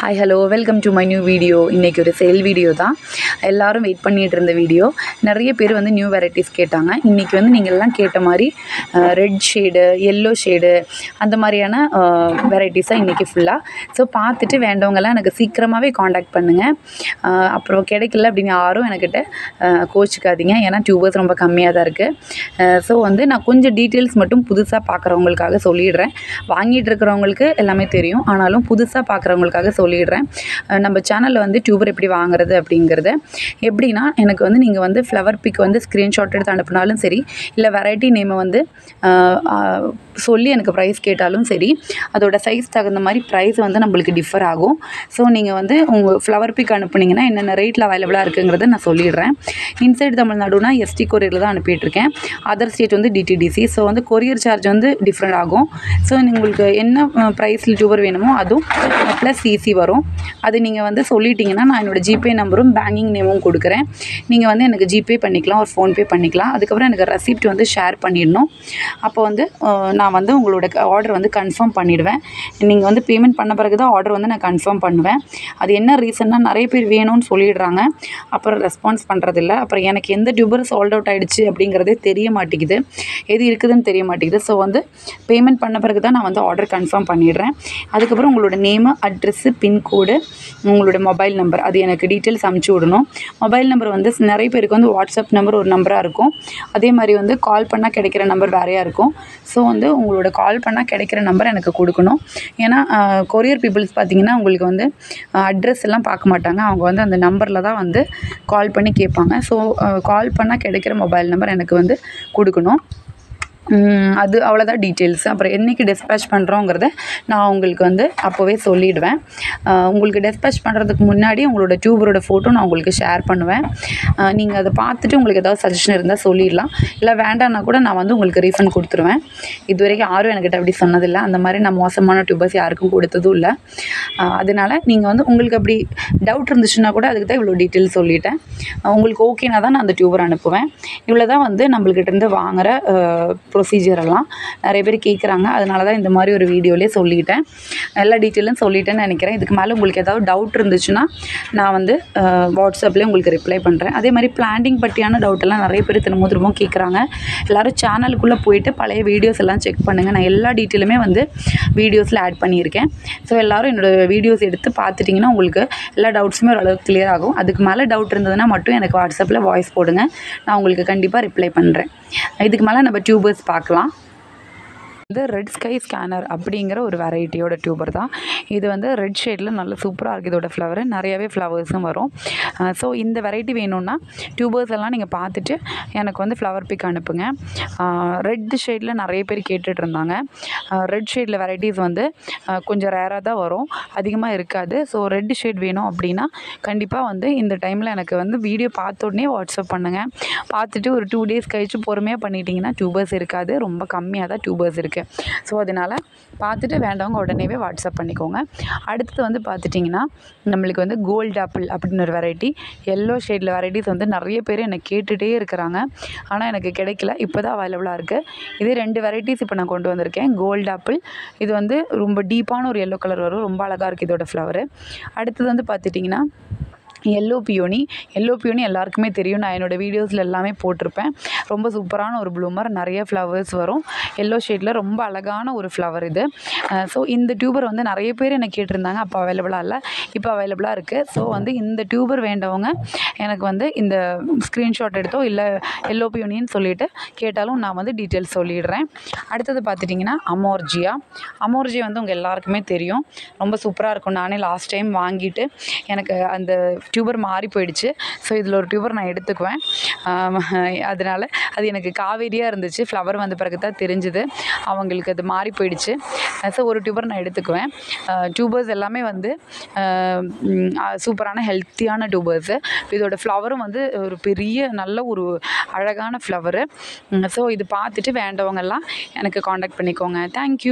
hi hello welcome to my new video இன்றைக்கி ஒரு sale video தான் எல்லாரும் வெயிட் பண்ணிகிட்டு இருந்த வீடியோ நிறைய பேர் வந்து நியூ வெரைட்டிஸ் கேட்டாங்க இன்றைக்கி வந்து நீங்கள் எல்லாம் கேட்ட மாதிரி ரெட் ஷேடு எல்லோ ஷேடு அந்த மாதிரியான வெரைட்டிஸாக இன்றைக்கி ஃபுல்லாக ஸோ பார்த்துட்டு வேண்டவங்கெல்லாம் எனக்கு சீக்கிரமாகவே காண்டாக்ட் பண்ணுங்கள் அப்புறம் கிடைக்கல அப்படின்னு யாரும் எனக்கிட்ட கோச்சிக்காதீங்க ஏன்னா டியூபர்ஸ் ரொம்ப கம்மியாக தான் இருக்குது ஸோ வந்து நான் கொஞ்சம் டீட்டெயில்ஸ் மட்டும் புதுசாக பார்க்குறவங்களுக்காக சொல்லிடுறேன் வாங்கிட்டு இருக்கிறவங்களுக்கு எல்லாமே தெரியும் ஆனாலும் புதுசாக பார்க்குறவங்களுக்காக சொல்லிடுறேன் அஹ் நம்ம சேனலில் வந்து டியூபர் எப்படி வாங்குறது அப்படிங்கிறத எப்படின்னா எனக்கு வந்து நீங்கள் வந்து ஃப்ளவர் பிக் வந்து ஸ்க்ரீன்ஷாட் எடுத்து அனுப்புனாலும் சரி இல்லை வெரைட்டி நேமை வந்து அஹ், அஹ், சொல்லி எனக்கு ப்ரைஸ் கேட்டாலும் சரி அதோட சைஸ் தகுந்த மாதிரி ப்ரைஸ் வந்து நம்மளுக்கு டிஃபர் ஆகும் ஸோ நீங்கள் வந்து உங்கள் ஃப்ளவர் பிக் அனுப்புனீங்கன்னா என்னென்ன ரேட்டில் அவைலபிளாக இருக்குங்கிறத நான் சொல்லிடுறேன் இன்சைடு தமிழ்நாடுனா எஸ்டி கொரியரில் தான் அனுப்பிட்டுருக்கேன் அதர் ஸ்டேட் வந்து டிடிடிசி ஸோ வந்து கொரியர் சார்ஜ் வந்து டிஃப்ரெண்ட் ஆகும் ஸோ உங்களுக்கு என்ன ப்ரைஸில் டியூபர் வேணுமோ அதுவும் ப்ளஸ் சிசி வரும் அது நீங்கள் வந்து சொல்லிட்டீங்கன்னா நான் என்னோடய ஜிபே நம்பரும் பேங்கிங் நேமும் கொடுக்குறேன் நீங்கள் வந்து எனக்கு ஜிபே பண்ணிக்கலாம் ஒரு ஃபோன்பே பண்ணிக்கலாம் அதுக்கப்புறம் எனக்கு ரெசிப்ட் வந்து ஷேர் பண்ணிடணும் அப்போ வந்து அஹ், நான் வந்து உங்களோட ஆர்டர் வந்து கன்ஃபார்ம் பண்ணிவிடுவேன் நீங்கள் வந்து பேமெண்ட் பண்ண பிறகு தான் ஆர்டர் வந்து நான் கன்ஃபார்ம் பண்ணுவேன் அது என்ன ரீசன்னா நிறைய பேர் வேணும்னு சொல்லிடுறாங்க அப்புறம் ரெஸ்பான்ஸ் பண்ணுறதில்ல அப்புறம் எனக்கு எந்த டியூபர் சால்ட் அவுட் ஆகிடுச்சு அப்படிங்கிறதே தெரிய மாட்டேங்குது எது இருக்குதுன்னு தெரிய மாட்டேங்குது ஸோ வந்து பேமெண்ட் பண்ண பிறகு தான் நான் வந்து ஆர்டர் கன்ஃபார்ம் பண்ணிடுறேன் அதுக்கப்புறம் உங்களோட நேமு அட்ரெஸ்ஸு பின்கோடு உங்களோட மொபைல் நம்பர் அது எனக்கு டீட்டெயில்ஸ் அமுச்சு விடணும் மொபைல் நம்பர் வந்து நிறைய பேருக்கு வந்து வாட்ஸ்அப் நம்பர் ஒரு நம்பராக இருக்கும் அதே மாதிரி வந்து கால் பண்ணால் கிடைக்கிற நம்பர் வேறையாக இருக்கும் ஸோ வந்து உங்களோட கால் பண்ணால் கிடைக்கிற நம்பர் எனக்கு கொடுக்கணும் ஏன்னா கொரியர் பீப்புள்ஸ் பார்த்தீங்கன்னா உங்களுக்கு வந்து அட்ரஸ் எல்லாம் பார்க்க மாட்டாங்க அவங்க வந்து அந்த நம்பரில் தான் வந்து கால் பண்ணி கேட்பாங்க ஸோ கால் பண்ணால் கிடைக்கிற மொபைல் நம்பர் எனக்கு வந்து கொடுக்கணும் உம், அது அவ்வளோதான் டீட்டெயில்ஸ் அப்புறம் என்றைக்கு டிஸ்பேச் பண்ணுறோங்கிறத நான் உங்களுக்கு வந்து அப்போவே சொல்லிவிடுவேன் உங்களுக்கு டிஸ்பேச் பண்ணுறதுக்கு முன்னாடி உங்களோட டியூபரோட ஃபோட்டோ நான் உங்களுக்கு ஷேர் பண்ணுவேன் நீங்கள் அதை பார்த்துட்டு உங்களுக்கு ஏதாவது சஜஷன் இருந்தால் சொல்லிடலாம் இல்லை வேண்டாம்னா கூட நான் வந்து உங்களுக்கு ரீஃபண்ட் கொடுத்துருவேன் இது வரைக்கும் யாரும் என்கிட்ட அப்படி சொன்னதில்லை அந்த மாதிரி நான் மோசமான டியூபர்ஸ் யாருக்கும் கொடுத்ததும் இல்லை அஹ், அதனால நீங்கள் வந்து உங்களுக்கு அப்படி டவுட் இருந்துச்சுன்னா கூட அதுக்கு தான் இவ்வளோ டீட்டெயில் சொல்லிட்டேன் அஹ், உங்களுக்கு ஓகேனா தான் நான் அந்த டியூபர் அனுப்புவேன் இவ்வளோ தான் வந்து நம்மள்கிட்ட இருந்து வாங்குற ப்ரொசீஜர் எல்லாம் நிறைய பேர் கேட்குறாங்க அதனால தான் இந்த மாதிரி ஒரு வீடியோலேயே சொல்லிட்டேன் எல்லா டீட்டெயிலும் சொல்லிட்டேன்னு நினைக்கிறேன் இதுக்கு மேலே உங்களுக்கு ஏதாவது டவுட் இருந்துச்சுன்னா நான் வந்து வாட்ஸ்அப்லேயே உங்களுக்கு ரிப்ளை பண்ணுறேன் அதே மாதிரி பிளான்டிங் பற்றியான டவுட் எல்லாம் நிறைய பேர் திரும்ப திரும்ப கேட்குறாங்க எல்லோரும் சேனலுக்குள்ளே போயிட்டு பழைய வீடியோஸ் எல்லாம் செக் பண்ணுங்கள் நான் எல்லா டீட்டெயிலுமே வந்து வீடியோஸில் ஆட் பண்ணியிருக்கேன் ஸோ எல்லோரும் என்னோடய வீடியோஸ் எடுத்து பார்த்துட்டிங்கன்னா உங்களுக்கு எல்லா டவுட்ஸுமே ஓரளவுக்கு clear ஆகும் அதுக்கு மேலே டவுட் இருந்ததுன்னா மட்டும் எனக்கு வாட்ஸ்அப்பில் வாய்ஸ் போடுங்க நான் உங்களுக்கு கண்டிப்பாக ரிப்ளை பண்ணுறேன் இதுக்கு மேலே நம்ம டியூபர்ஸ் பார்க்கலாம் வந்து ரெட் ஸ்கை ஸ்கேனர் அப்படிங்கிற ஒரு வெரைட்டியோட டியூபர் தான் இது வந்து ரெட் ஷேடில் நல்ல சூப்பராக இருக்குது இதோட ஃப்ளவர் நிறையவே ஃப்ளவர்ஸும் வரும் ஸோ இந்த வெரைட்டி வேணும்னா டியூபர்ஸ் எல்லாம் நீங்கள் பார்த்துட்டு எனக்கு வந்து ஃப்ளவர் பிக் அனுப்புங்க ரெட் ஷேடில் நிறைய பேர் கேட்டுட்டு இருந்தாங்க ரெட் ஷேடில் வெரைட்டிஸ் வந்து ஆஹ், கொஞ்சம் ரேராக தான் வரும் அதிகமாக இருக்காது ஸோ ரெட் ஷேட் வேணும் அப்படின்னா கண்டிப்பாக வந்து இந்த டைமில் எனக்கு வந்து வீடியோ பார்த்த உடனே வாட்ஸ்அப் பண்ணுங்கள் பார்த்துட்டு ஒரு டூ டேஸ் கழித்து பொறுமையாக பண்ணிட்டீங்கன்னா டியூபர்ஸ் இருக்காது ரொம்ப கம்மியாக தான் டியூபர்ஸ் இருக்குது ஸோ அதனால் பார்த்துட்டு வேண்டவங்க உடனேவே வாட்ஸ்அப் பண்ணிக்கோங்க அடுத்தது வந்து பார்த்துட்டிங்கன்னா நம்மளுக்கு வந்து கோல்டு ஆப்பிள் அப்படின்னு ஒரு வெரைட்டி எல்லோ ஷேடில் வெரைட்டிஸ் வந்து நிறைய பேர் என்னை கேட்டுகிட்டே இருக்கிறாங்க ஆனால் எனக்கு கிடைக்கல இப்போ தான் அவைலபிளாக இருக்குது இது ரெண்டு வெரைட்டிஸ் இப்போ நான் கொண்டு வந்திருக்கேன் கோல்டு ஆப்பிள் இது வந்து ரொம்ப டீப்பான ஒரு எல்லோ கலர் வரும் ரொம்ப அழகாக இருக்குது இதோட ஃப்ளவரு அடுத்தது வந்து பார்த்துட்டிங்கன்னா எல்லோ பியோனி எல்லோ பியோனி எல்லாருக்குமே தெரியும் நான் என்னோடய வீடியோஸில் எல்லாமே போட்டிருப்பேன் ரொம்ப சூப்பரான ஒரு ப்ளூமர் நிறைய ஃப்ளவர்ஸ் வரும் எல்லோ ஷேடில் ரொம்ப அழகான ஒரு ஃப்ளவர் இது ஸோ இந்த டியூபர் வந்து நிறைய பேர் என்னை கேட்டிருந்தாங்க அப்போ அவைலபிளாக இல்லை இப்போ அவைலபிளாக இருக்குது ஸோ வந்து இந்த டியூபர் வேண்டவங்க எனக்கு வந்து இந்த ஸ்க்ரீன்ஷாட் எடுத்தோ இல்லை எல்லோ பியோனின்னு சொல்லிட்டு கேட்டாலும் நான் வந்து டீட்டெயில்ஸ் சொல்லிடுறேன் அடுத்தது பார்த்துட்டிங்கன்னா அமோர்ஜியா அமோர்ஜியா வந்து உங்கள் எல்லாருக்குமே தெரியும் ரொம்ப சூப்பராக இருக்கும் நானே லாஸ்ட் டைம் வாங்கிட்டு எனக்கு அந்த டியூபர் மாறி போயிடுச்சு ஸோ இதில் ஒரு டியூபர் நான் எடுத்துக்குவேன் ஆம், அதனால அது எனக்கு காவேரியாக இருந்துச்சு ஃப்ளவர் வந்த பிறகு தான் தெரிஞ்சுது அவங்களுக்கு அது மாறி போயிடுச்சு ஸோ ஒரு டியூபர் நான் எடுத்துக்குவேன் டியூபர்ஸ் எல்லாமே வந்து சூப்பரான ஹெல்த்தியான டியூபர்ஸு இதோட ஃப்ளவரும் வந்து ஒரு பெரிய நல்ல ஒரு அழகான ஃப்ளவரு ஸோ இது பார்த்துட்டு வேண்டவங்கெல்லாம் எனக்கு காண்டாக்ட் பண்ணிக்கோங்க தேங்க்யூ